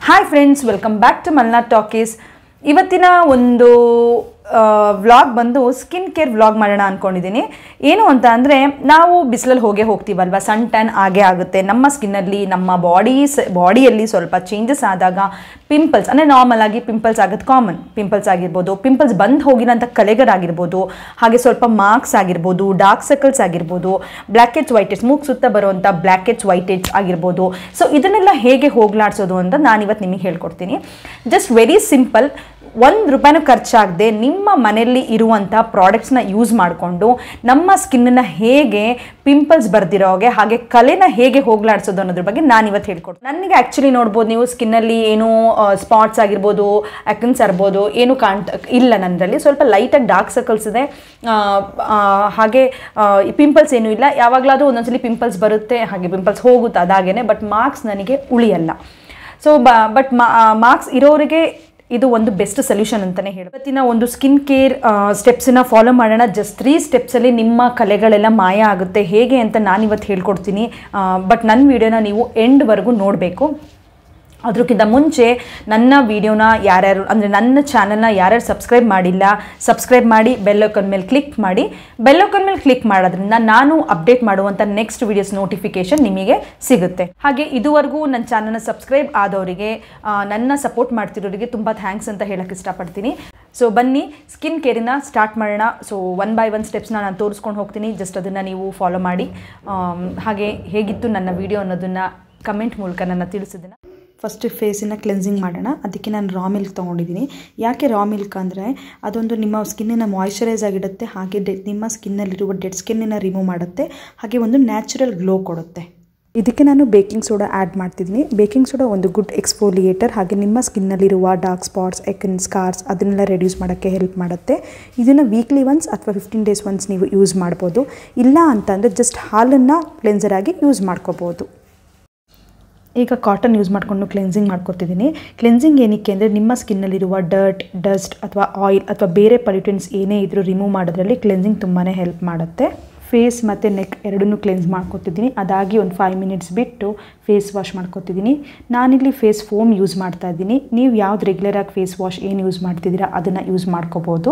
hi friends welcome back to Malnad talkies ಇವತ್ತಿನ ಒಂದು vlog ಬಂದು ಸ್ಕಿನ್ ಕೇರ್ ವ್ಲಾಗ್ ಮಾಡೋಣ ಅಂದ್ಕೊಂಡಿದ್ದೀನಿ ಏನು ಅಂತ ಅಂದರೆ ನಾವು ಬಿಸಿಲಲ್ಲಿ ಹೋಗೇ ಹೋಗ್ತೀವಲ್ವ ಸನ್ ಟ್ಯಾನ್ ಆಗೇ ಆಗುತ್ತೆ ನಮ್ಮ ಸ್ಕಿನ್ನಲ್ಲಿ ನಮ್ಮ ಬಾಡಿ ಬಾಡಿಯಲ್ಲಿ ಸ್ವಲ್ಪ ಚೇಂಜಸ್ ಆದಾಗ ಪಿಂಪಲ್ಸ್ ಅಂದರೆ ನಾರ್ಮಲ್ ಆಗಿ ಪಿಂಪಲ್ಸ್ ಆಗೋದು ಕಾಮನ್ ಪಿಂಪಲ್ಸ್ ಆಗಿರ್ಬೋದು ಪಿಂಪಲ್ಸ್ ಬಂದು ಹೋಗಿರೋಂಥ ಕಲೆಗರಾಗಿರ್ಬೋದು ಹಾಗೆ ಸ್ವಲ್ಪ ಮಾರ್ಕ್ಸ್ ಆಗಿರ್ಬೋದು ಡಾರ್ಕ್ ಸರ್ಕಲ್ಸ್ ಆಗಿರ್ಬೋದು ಬ್ಲ್ಯಾಕ್ ಹೆಡ್ಸ್ ವೈಟ್ ಹೆಡ್ಸ್ ಮೂಗ್ ಸುತ್ತ ಬರುವಂಥ ಬ್ಲ್ಯಾಕ್ ಹೆಡ್ಸ್ ವೈಟ್ ಹೆಡ್ಸ್ ಆಗಿರ್ಬೋದು ಸೊ ಇದನ್ನೆಲ್ಲ ಹೇಗೆ ಹೋಗ್ಲಾಡ್ಸೋದು ಅಂತ ನಾನು ಇವತ್ತು ನಿಮಗೆ ಹೇಳ್ಕೊಡ್ತೀನಿ ಜಸ್ಟ್ ವೆರಿ ಸಿಂಪಲ್ ಒಂದು ರೂಪಾಯಿನೂ ಖರ್ಚಾಗದೆ ನಿಮ್ಮ ಮನೆಯಲ್ಲಿ ಇರುವಂಥ ಪ್ರಾಡಕ್ಟ್ಸ್ನ ಯೂಸ್ ಮಾಡಿಕೊಂಡು ನಮ್ಮ ಸ್ಕಿನ್ನನ್ನು ಹೇಗೆ ಪಿಂಪಲ್ಸ್ ಬರ್ದಿರೋ ಹಾಗೆ ಹಾಗೆ ಕಲೆನ ಹೇಗೆ ಹೋಗ್ಲಾಡ್ಸೋದು ಅನ್ನೋದ್ರ ಬಗ್ಗೆ ನಾನು ಇವತ್ತು ಹೇಳ್ಕೊಡ್ತೀನಿ ನನಗೆ ಆ್ಯಕ್ಚುಲಿ ನೋಡ್ಬೋದು ನೀವು ಸ್ಕಿನ್ನಲ್ಲಿ ಏನು ಸ್ಪಾಟ್ಸ್ ಆಗಿರ್ಬೋದು ಅಕನ್ಸ್ ಇರ್ಬೋದು ಏನು ಕಾಣ್ತ ಇಲ್ಲ ನನ್ನರಲ್ಲಿ ಸ್ವಲ್ಪ ಲೈಟಾಗಿ ಡಾರ್ಕ್ ಸರ್ಕಲ್ಸ್ ಇದೆ ಆ, ಆ, ಹಾಗೆ ಪಿಂಪಲ್ಸ್ ಏನೂ ಇಲ್ಲ ಯಾವಾಗಲಾದರೂ ಒಂದೊಂದ್ಸಲಿ ಪಿಂಪಲ್ಸ್ ಬರುತ್ತೆ ಹಾಗೆ ಪಿಂಪಲ್ಸ್ ಹೋಗುತ್ತೆ ಅದಾಗೇನೆ ಬಟ್ ಮಾರ್ಕ್ಸ್ ನನಗೆ ಉಳಿಯಲ್ಲ ಸೊ ಬ ಬಟ್ ಮಾರ್ಕ್ಸ್ ಇರೋರಿಗೆ ಇದು ಒಂದು ಬೆಸ್ಟ್ ಸೊಲ್ಯೂಷನ್ ಅಂತಲೇ ಹೇಳಿ ಇವತ್ತಿನ ಒಂದು ಸ್ಕಿನ್ ಕೇರ್ ಸ್ಟೆಪ್ಸನ್ನ ಫಾಲೋ ಮಾಡೋಣ ಜಸ್ಟ್ ತ್ರೀ ಸ್ಟೆಪ್ಸಲ್ಲಿ ನಿಮ್ಮ ಕಲೆಗಳೆಲ್ಲ ಮಾಯ ಆಗುತ್ತೆ ಹೇಗೆ ಅಂತ ನಾನಿವತ್ತು ಹೇಳ್ಕೊಡ್ತೀನಿ ಬಟ್ ನನ್ನ ವಿಡಿಯೋನ ನೀವು ಎಂಡ್ವರೆಗೂ ನೋಡಬೇಕು ಅದಕ್ಕಿಂತ ಮುಂಚೆ ನನ್ನ ವಿಡಿಯೋನ ಯಾರ್ಯಾರು ಅಂದರೆ ನನ್ನ ಚಾನಲ್ನ ಯಾರ್ಯಾರು ಸಬ್ಸ್ಕ್ರೈಬ್ ಮಾಡಿಲ್ಲ ಸಬ್ಸ್ಕ್ರೈಬ್ ಮಾಡಿ ಬೆಲ್ಲೈಕನ್ ಮೇಲೆ ಕ್ಲಿಕ್ ಮಾಡಿ ಬೆಲ್ಲೈಕನ್ ಮೇಲೆ ಕ್ಲಿಕ್ ಮಾಡೋದ್ರಿಂದ ನಾನು ಅಪ್ಡೇಟ್ ಮಾಡುವಂಥ ನೆಕ್ಸ್ಟ್ ವಿಡಿಯೋಸ್ ನೋಟಿಫಿಕೇಶನ್ ನಿಮಗೆ ಸಿಗುತ್ತೆ ಹಾಗೆ ಇದುವರೆಗೂ ನನ್ನ ಚಾನಲ್ನ ಸಬ್ಸ್ಕ್ರೈಬ್ ಆದವರಿಗೆ ಆ, ನನ್ನ ಸಪೋರ್ಟ್ ಮಾಡ್ತಿರೋರಿಗೆ ತುಂಬ ಥ್ಯಾಂಕ್ಸ್ ಅಂತ ಹೇಳಕ್ಕೆ ಇಷ್ಟಪಡ್ತೀನಿ ಸೊ ಬನ್ನಿ ಸ್ಕಿನ್ ಕೇರಿನ ಸ್ಟಾರ್ಟ್ ಮಾಡೋಣ ಸೊ ಒನ್ ಬೈ ಒನ್ ಸ್ಟೆಪ್ಸ್ನ ನಾನು ತೋರಿಸ್ಕೊಂಡು ಹೋಗ್ತೀನಿ ಜಸ್ಟ್ ಅದನ್ನು ನೀವು ಫಾಲೋ ಮಾಡಿ ಆಮ್, ಹಾಗೆ ಹೇಗಿತ್ತು ನನ್ನ ವಿಡಿಯೋ ಅನ್ನೋದನ್ನು ಕಮೆಂಟ್ ಮೂಲಕ ನನ್ನ ತಿಳಿಸಿದ್ದನ್ನು ಫಸ್ಟ್ ಫೇಸಿನ ಕ್ಲೆನ್ಸಿಂಗ್ ಮಾಡೋಣ ಅದಕ್ಕೆ ನಾನು ರಾ ಮಿಲ್ಕ್ ತೊಗೊಂಡಿದ್ದೀನಿ ಯಾಕೆ ರಾ ಮಿಲ್ಕ್ ಅಂದರೆ ಅದೊಂದು ನಿಮ್ಮ ಸ್ಕಿನ್ನನ್ನು ಮಾಯ್ಶ್ಚರೈಸ್ ಆಗಿಡುತ್ತೆ ಹಾಗೆ ಡೆ ನಿಮ್ಮ ಸ್ಕಿನ್ನಲ್ಲಿರುವ ಡೆಡ್ ಸ್ಕಿನ್ನನ್ನು ರಿಮೂವ್ ಮಾಡುತ್ತೆ ಹಾಗೆ ಒಂದು ನ್ಯಾಚುರಲ್ ಗ್ಲೋ ಕೊಡುತ್ತೆ ಇದಕ್ಕೆ ನಾನು ಬೇಕಿಂಗ್ ಸೋಡಾ ಆ್ಯಡ್ ಮಾಡ್ತಿದ್ದೀನಿ ಬೇಕಿಂಗ್ ಸೋಡಾ ಒಂದು ಗುಡ್ ಎಕ್ಸ್ಫೋಲಿಯೇಟರ್ ಹಾಗೆ ನಿಮ್ಮ ಸ್ಕಿನ್ನಲ್ಲಿರುವ ಡಾರ್ಕ್ ಸ್ಪಾಟ್ಸ್ ಎಕನ್ ಸ್ಕಾರ್ಸ್ ಅದನ್ನೆಲ್ಲ ರೆಡ್ಯೂಸ್ ಮಾಡೋಕ್ಕೆ ಹೆಲ್ಪ್ ಮಾಡುತ್ತೆ ಇದನ್ನು ವೀಕ್ಲಿ ಒನ್ಸ್ ಅಥವಾ ಫಿಫ್ಟೀನ್ ಡೇಸ್ ಒನ್ಸ್ ನೀವು ಯೂಸ್ ಮಾಡ್ಬೋದು ಇಲ್ಲ ಅಂತಂದರೆ ಜಸ್ಟ್ ಹಾಲನ್ನು ಕ್ಲೆನ್ಸರ್ ಆಗಿ ಯೂಸ್ ಮಾಡ್ಕೋಬೋದು ಈಗ ಕಾಟನ್ ಯೂಸ್ ಮಾಡಿಕೊಂಡು ಕ್ಲೆನ್ಸಿಂಗ್ ಮಾಡ್ಕೊತಿದ್ದೀನಿ ಕ್ಲೆನ್ಸಿಂಗ್ ಏನಕ್ಕೆ ಅಂದರೆ ನಿಮ್ಮ ಸ್ಕಿನ್ನಲ್ಲಿರುವ ಡರ್ಟ್ ಡಸ್ಟ್ ಅಥವಾ ಆಯಿಲ್ ಅಥವಾ ಬೇರೆ ಪಲ್ಯೂಟೆಂಟ್ಸ್ ಏನೇ ಇದ್ರೂ ರಿಮೂವ್ ಮಾಡೋದ್ರಲ್ಲಿ ಕ್ಲೆನ್ಸಿಂಗ್ ತುಂಬಾ ಹೆಲ್ಪ್ ಮಾಡುತ್ತೆ ಫೇಸ್ ಮತ್ತು ನೆಕ್ ಎರಡನ್ನೂ ಕ್ಲೆನ್ಸ್ ಮಾಡ್ಕೊತಿದ್ದೀನಿ ಅದಾಗಿ ಒಂದು ಫೈವ್ ಮಿನಿಟ್ಸ್ ಬಿಟ್ಟು ಫೇಸ್ ವಾಶ್ ಮಾಡ್ಕೊತಿದ್ದೀನಿ ನಾನಿಲ್ಲಿ ಫೇಸ್ ಫೋಮ್ ಯೂಸ್ ಮಾಡ್ತಾ ಇದ್ದೀನಿ ನೀವು ಯಾವ್ದು ರೆಗ್ಯುಲರಾಗಿ ಫೇಸ್ ವಾಶ್ ಏನು ಯೂಸ್ ಮಾಡ್ತಿದ್ದೀರಾ ಅದನ್ನು ಯೂಸ್ ಮಾಡ್ಕೋಬೋದು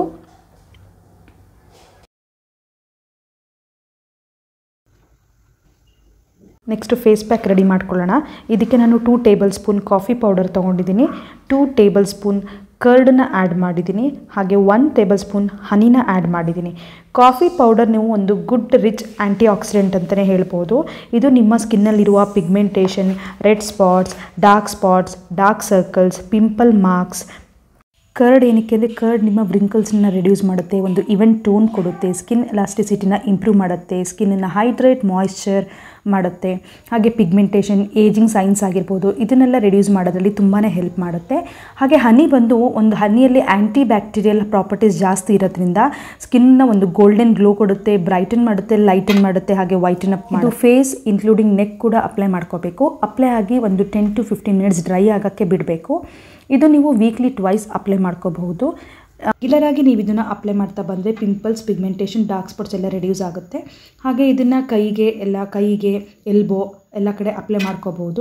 ನೆಕ್ಸ್ಟ್ ಫೇಸ್ ಪ್ಯಾಕ್ ರೆಡಿ ಮಾಡ್ಕೊಳ್ಳೋಣ ಇದಕ್ಕೆ ನಾನು two tablespoon coffee powder ತೊಗೊಂಡಿದ್ದೀನಿ ಟೂ ಟೇಬಲ್ ಸ್ಪೂನ್ ಕರ್ಡನ್ನ ಆ್ಯಡ್ ಮಾಡಿದ್ದೀನಿ ಹಾಗೆ ಒನ್ ಟೇಬಲ್ ಸ್ಪೂನ್ ಹನಿನ ಆ್ಯಡ್ ಮಾಡಿದ್ದೀನಿ ಕಾಫಿ ಪೌಡರ್ ನೀವು ಒಂದು ಗುಡ್ ರಿಚ್ ಆ್ಯಂಟಿ ಆಕ್ಸಿಡೆಂಟ್ ಅಂತಲೇ ಹೇಳ್ಬೋದು ಇದು ನಿಮ್ಮ ಸ್ಕಿನ್ನಲ್ಲಿರುವ pigmentation red spots dark spots dark circles pimple marks curd ಏನಕ್ಕೆ ಅಂದರೆ ಕರ್ಡ್ ನಿಮ್ಮ ವ್ರಿಂಕಲ್ಸನ್ನ ರಿಡ್ಯೂಸ್ ಮಾಡುತ್ತೆ ಒಂದು ಇವನ್ ಟೋನ್ ಕೊಡುತ್ತೆ ಸ್ಕಿನ್ ಎಲಾಸ್ಟಿಸಿಟಿನ ಇಂಪ್ರೂವ್ ಮಾಡುತ್ತೆ ಸ್ಕಿನ್ನನ್ನು ಹೈಡ್ರೇಟ್ ಮಾಯ್ಶ್ಚರ್ ಮಾಡುತ್ತೆ ಹಾಗೆ ಪಿಗ್ಮೆಂಟೇಷನ್ ಏಜಿಂಗ್ ಸೈನ್ಸ್ ಆಗಿರ್ಬೋದು ಇದನ್ನೆಲ್ಲ ರಿಡ್ಯೂಸ್ ಮಾಡೋದ್ರಲ್ಲಿ ತುಂಬಾ ಹೆಲ್ಪ್ ಮಾಡುತ್ತೆ ಹಾಗೆ ಹನಿ ಬಂದು ಒಂದು ಹನಿಯಲ್ಲಿ ಆ್ಯಂಟಿ ಬ್ಯಾಕ್ಟೀರಿಯಲ್ ಪ್ರಾಪರ್ಟೀಸ್ ಜಾಸ್ತಿ ಇರೋದ್ರಿಂದ ಸ್ಕಿನ್ನ ಒಂದು ಗೋಲ್ಡನ್ ಗ್ಲೋ ಕೊಡುತ್ತೆ ಬ್ರೈಟನ್ ಮಾಡುತ್ತೆ ಲೈಟನ್ ಮಾಡುತ್ತೆ ಹಾಗೆ ವೈಟನ್ ಅಪ್ ಇದು ಫೇಸ್ ಇನ್ಕ್ಲೂಡಿಂಗ್ ನೆಕ್ ಕೂಡ ಅಪ್ಲೈ ಮಾಡ್ಕೋಬೇಕು ಅಪ್ಲೈ ಆಗಿ ಒಂದು ten to fifteen minutes dry ಆಗೋಕ್ಕೆ ಬಿಡಬೇಕು ಇದು ನೀವು ವೀಕ್ಲಿ ಟ್ವೈಸ್ ಅಪ್ಲೈ ಮಾಡ್ಕೋಬಹುದು ರೆಗ್ಯುಲರ್ ಆಗಿ ನೀವು ಇದನ್ನು ಅಪ್ಲೈ ಮಾಡ್ತಾ ಬಂದರೆ ಪಿಂಪಲ್ಸ್ ಪಿಗ್ಮೆಂಟೇಷನ್ ಡಾರ್ಕ್ ಸ್ಪಾಟ್ಸ್ ಎಲ್ಲ ರೆಡ್ಯೂಸ್ ಆಗುತ್ತೆ ಹಾಗೆ ಇದನ್ನು ಕೈಗೆ ಎಲ್ಲ ಕೈಗೆ ಎಲ್ಬೋ ಎಲ್ಲ ಕಡೆ ಅಪ್ಲೈ ಮಾಡ್ಕೋಬಹುದು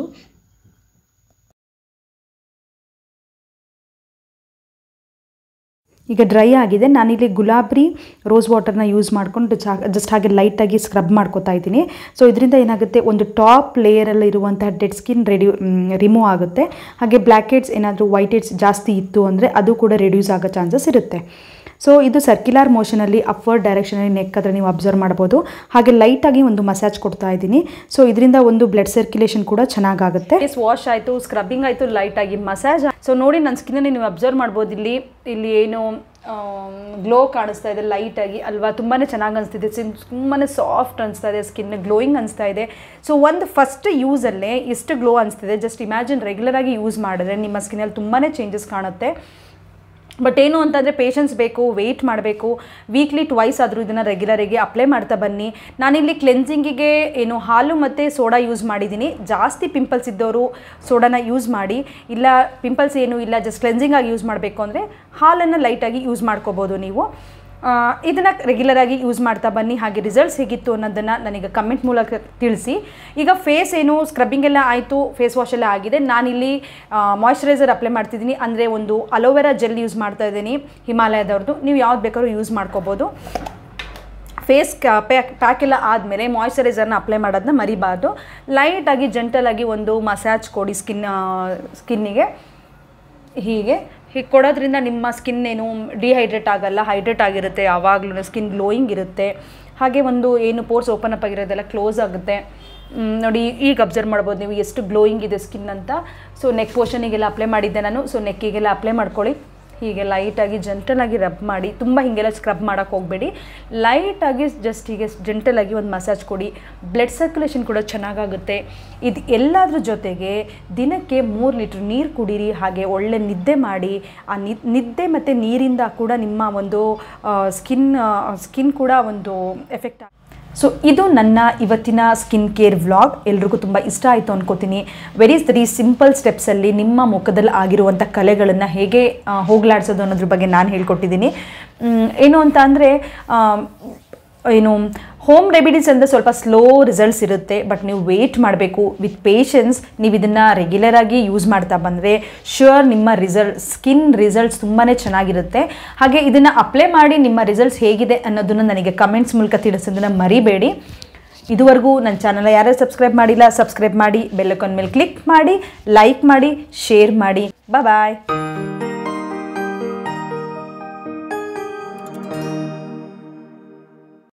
ಈಗ ಡ್ರೈ ಆಗಿದೆ ನಾನಿಲ್ಲಿ ಗುಲಾಬ್ರಿ ರೋಸ್ ವಾಟರ್ನ ಯೂಸ್ ಮಾಡ್ಕೊಂಡು ಜಸ್ಟ್ ಹಾಗೆ ಲೈಟಾಗಿ ಸ್ಕ್ರಬ್ ಮಾಡ್ಕೋತಾ ಇದ್ದೀನಿ ಸೊ ಇದರಿಂದ ಏನಾಗುತ್ತೆ ಒಂದು ಟಾಪ್ ಲೇಯರಲ್ಲಿ ಇರುವಂತಹ ಡೆಡ್ ಸ್ಕಿನ್ ರೆಡಿ ರಿಮೂವ್ ಆಗುತ್ತೆ ಹಾಗೆ ಬ್ಲ್ಯಾಕ್ ಹೆಡ್ಸ್ ಏನಾದರೂ ವೈಟ್ ಹೆಡ್ಸ್ ಜಾಸ್ತಿ ಇತ್ತು ಅಂದರೆ ಅದು ಕೂಡ ರೆಡ್ಯೂಸ್ ಆಗೋ ಚಾನ್ಸಸ್ ಇರುತ್ತೆ ಸೊ ಇದು ಸರ್ಕ್ಯುಲರ್ ಮೋಷನಲ್ಲಿ ಅಪ್ವರ್ಡ್ ಡೈರೆಕ್ಷನಲ್ಲಿ ನೆಕ್ ಹತ್ರ ನೀವು ಅಬ್ಸರ್ವ್ ಮಾಡ್ಬೋದು ಹಾಗೆ ಲೈಟಾಗಿ ಒಂದು ಮಸಾಜ್ ಕೊಡ್ತಾ ಇದ್ದೀನಿ ಸೊ ಇದರಿಂದ ಒಂದು ಬ್ಲಡ್ ಸರ್ಕ್ಯುಲೇಷನ್ ಕೂಡ ಚೆನ್ನಾಗಾಗುತ್ತೆ ಫೇಸ್ ವಾಶ್ ಆಯಿತು ಸ್ಕ್ರಬ್ಬಿಂಗ್ ಆಯಿತು ಲೈಟಾಗಿ ಮಸಾಜ್ ಸೊ ನೋಡಿ ನನ್ನ ಸ್ಕಿನ್ನಲ್ಲಿ ನೀವು ಅಬ್ಸರ್ವ್ ಮಾಡ್ಬೋದು ಇಲ್ಲಿ ಇಲ್ಲಿ ಏನು ಗ್ಲೋ ಕಾಣಿಸ್ತಾ ಇದೆ ಲೈಟಾಗಿ ಅಲ್ವಾ ತುಂಬಾ ಚೆನ್ನಾಗಿ ಅನಿಸ್ತಿದೆ ಸಿನ್ ತುಂಬಾ ಸಾಫ್ಟ್ ಅನಿಸ್ತಾ ಇದೆ ಸ್ಕಿನ್ ಗ್ಲೋಯಿಂಗ್ ಅನಿಸ್ತಾ ಇದೆ ಸೊ ಒಂದು ಫಸ್ಟ್ ಯೂಸಲ್ಲೇ ಎಷ್ಟು ಗ್ಲೋ ಅನಿಸ್ತಿದೆ ಜಸ್ಟ್ ಇಮ್ಯಾಜಿನ್ ರೆಗ್ಯುಲರಾಗಿ ಯೂಸ್ ಮಾಡಿದ್ರೆ ನಿಮ್ಮ ಸ್ಕಿನ್ನಲ್ಲಿ ತುಂಬಾ ಚೇಂಜಸ್ ಕಾಣುತ್ತೆ ಬಟ್ ಏನು ಅಂತಂದರೆ ಪೇಷನ್ಸ್ ಬೇಕು ವೆಯ್ಟ್ ಮಾಡಬೇಕು ವೀಕ್ಲಿ ಟ್ವೈಸ್ ಆದರೂ ಇದನ್ನು ರೆಗ್ಯುಲರಿಗೆ ಅಪ್ಲೈ ಮಾಡ್ತಾ ಬನ್ನಿ ನಾನಿಲ್ಲಿ ಕ್ಲೆನ್ಸಿಂಗಿಗೆ ಏನು ಹಾಲು ಮತ್ತು ಸೋಡಾ ಯೂಸ್ ಮಾಡಿದ್ದೀನಿ ಜಾಸ್ತಿ ಪಿಂಪಲ್ಸ್ ಇದ್ದವರು ಸೋಡಾನ ಯೂಸ್ ಮಾಡಿ ಇಲ್ಲ ಪಿಂಪಲ್ಸ್ ಏನು ಇಲ್ಲ ಜಸ್ಟ್ ಕ್ಲೆನ್ಸಿಂಗಾಗಿ ಯೂಸ್ ಮಾಡಬೇಕು ಅಂದರೆ ಹಾಲನ್ನು ಲೈಟಾಗಿ ಯೂಸ್ ಮಾಡ್ಕೋಬೋದು ನೀವು ಇದನ್ನು ರೆಗ್ಯುಲರಾಗಿ ಯೂಸ್ ಮಾಡ್ತಾ ಬನ್ನಿ ಹಾಗೆ ರಿಸಲ್ಟ್ಸ್ ಹೇಗಿತ್ತು ಅನ್ನೋದನ್ನು ನನಗೆ ಕಮೆಂಟ್ ಮೂಲಕ ತಿಳಿಸಿ ಈಗ ಫೇಸ್ ಏನು ಸ್ಕ್ರಬ್ಬಿಂಗ್ ಎಲ್ಲ ಆಯಿತು ಫೇಸ್ ವಾಶ್ ಎಲ್ಲ ಆಗಿದೆ ನಾನಿಲ್ಲಿ ಮಾಯ್ಶ್ಚರೈಸರ್ ಅಪ್ಲೈ ಮಾಡ್ತಿದ್ದೀನಿ ಅಂದರೆ ಒಂದು ಅಲೋವೆರಾ ಜೆಲ್ ಯೂಸ್ ಮಾಡ್ತಾ ಇದ್ದೀನಿ ಹಿಮಾಲಯದವ್ರದ್ದು ನೀವು ಯಾವ್ದು ಬೇಕಾದ್ರೂ ಯೂಸ್ ಮಾಡ್ಕೋಬೋದು ಫೇಸ್ ಪ್ಯಾಕ್ ಪ್ಯಾಕ್ ಎಲ್ಲ ಆದಮೇಲೆ ಮಾಯ್ಶ್ಚರೈಸರ್ನ ಅಪ್ಲೈ ಮಾಡೋದನ್ನ ಮರಿಬಾರ್ದು ಲೈಟಾಗಿ ಜಂಟಲಾಗಿ ಒಂದು ಮಸಾಜ್ ಕೊಡಿ ಸ್ಕಿನ್ ಸ್ಕಿನ್ನಿಗೆ ಹೀಗೆ ಹೀಗೆ ಕೊಡೋದ್ರಿಂದ ನಿಮ್ಮ ಸ್ಕಿನ್ ಏನು ಡಿಹೈಡ್ರೇಟ್ ಆಗಲ್ಲ ಹೈಡ್ರೇಟ್ ಆಗಿರುತ್ತೆ ಯಾವಾಗಲೂ ಸ್ಕಿನ್ ಗ್ಲೋಯಿಂಗ್ ಇರುತ್ತೆ ಹಾಗೆ ಒಂದು ಏನು ಪೋರ್ಸ್ ಓಪನ್ ಅಪ್ ಆಗಿರೋದೆಲ್ಲ ಕ್ಲೋಸ್ ಆಗುತ್ತೆ ಮ್, ನೋಡಿ ಈಗ ಅಬ್ಸರ್ವ್ ಮಾಡ್ಬೋದು ನೀವು ಎಷ್ಟು ಗ್ಲೋಯಿಂಗ್ ಇದೆ ಸ್ಕಿನ್ ಅಂತ ಸೊ ನೆಕ್ ಪೋರ್ಷನಿಗೆಲ್ಲ ಅಪ್ಲೈ ಮಾಡಿದ್ದೆ ನಾನು ಸೊ ನೆಕ್ಕಿಗೆಲ್ಲ ಅಪ್ಲೈ ಮಾಡ್ಕೊಳ್ಳಿ ಹೀಗೆ ಲೈಟಾಗಿ ಜಂಟಲಾಗಿ ರಬ್ ಮಾಡಿ ತುಂಬ ಹೀಗೆಲ್ಲ ಸ್ಕ್ರಬ್ ಮಾಡೋಕ್ಕೆ ಹೋಗಬೇಡಿ ಲೈಟಾಗಿ ಜಸ್ಟ್ ಹೀಗೆ ಜಂಟಲಾಗಿ ಒಂದು ಮಸಾಜ್ ಕೊಡಿ ಬ್ಲಡ್ ಸರ್ಕ್ಯುಲೇಷನ್ ಕೂಡ ಚೆನ್ನಾಗಾಗುತ್ತೆ ಇದು ಎಲ್ಲದ್ರ ಜೊತೆಗೆ ದಿನಕ್ಕೆ ಮೂರು ಲೀಟ್ರ್ ನೀರು ಕುಡೀರಿ ಹಾಗೆ ಒಳ್ಳೆ ನಿದ್ದೆ ಮಾಡಿ ಆ ನಿದ್- ನಿದ್ದೆ ಮತ್ತು ನೀರಿಂದ ಕೂಡ ನಿಮ್ಮ ಒಂದು ಸ್ಕಿನ್ ಸ್ಕಿನ್ ಕೂಡ ಒಂದು ಎಫೆಕ್ಟ್ ಸೊ ಇದು ನನ್ನ ಇವತ್ತಿನ ಸ್ಕಿನ್ ಕೇರ್ ವ್ಲಾಗ್ ಎಲ್ರಿಗೂ ತುಂಬ ಇಷ್ಟ ಆಯಿತು ಅನ್ಕೋತೀನಿ ವೆರಿ ವೆರಿ ಸಿಂಪಲ್ ಸ್ಟೆಪ್ಸಲ್ಲಿ ನಿಮ್ಮ ಮುಖದಲ್ಲಿ ಆಗಿರುವಂಥ ಕಲೆಗಳನ್ನು ಹೇಗೆ ಆ, ಹೋಗಲಾಡಿಸೋದು ಅನ್ನೋದ್ರ ಬಗ್ಗೆ ನಾನು ಹೇಳ್ಕೊಟ್ಟಿದ್ದೀನಿ ಮ್, ಏನು ಅಂತ ಅಂದರೆ ಏನು ಹೋಮ್ ರೆಮಿಡೀಸ್ ಅಂದರೆ ಸ್ವಲ್ಪ ಸ್ಲೋ ರಿಸಲ್ಟ್ಸ್ ಇರುತ್ತೆ ಬಟ್ ನೀವು ವೆಯ್ಟ್ ಮಾಡಬೇಕು ವಿತ್ ಪೇಷನ್ಸ್ ನೀವು ಇದನ್ನು ರೆಗ್ಯುಲರಾಗಿ ಯೂಸ್ ಮಾಡ್ತಾ ಬಂದರೆ ಶ್ಯೂರ್ ನಿಮ್ಮ ರಿಸಲ್ಟ್ ಸ್ಕಿನ್ ರಿಸಲ್ಟ್ಸ್ ತುಂಬಾ ಚೆನ್ನಾಗಿರುತ್ತೆ ಹಾಗೆ ಇದನ್ನು ಅಪ್ಲೈ ಮಾಡಿ ನಿಮ್ಮ ರಿಸಲ್ಟ್ಸ್ ಹೇಗಿದೆ ಅನ್ನೋದನ್ನು ನನಗೆ ಕಮೆಂಟ್ಸ್ ಮೂಲಕ ತಿಳಿಸೋದನ್ನು ಮರಿಬೇಡಿ ಇದುವರೆಗೂ ನನ್ನ ಚಾನಲ್ ಯಾರ್ಯಾರು ಸಬ್ಸ್ಕ್ರೈಬ್ ಮಾಡಿಲ್ಲ ಸಬ್ಸ್ಕ್ರೈಬ್ ಮಾಡಿ ಬೆಲ್ಲೈಕಾನ್ ಮೇಲೆ ಕ್ಲಿಕ್ ಮಾಡಿ ಲೈಕ್ ಮಾಡಿ ಶೇರ್ ಮಾಡಿ ಬಾಯ್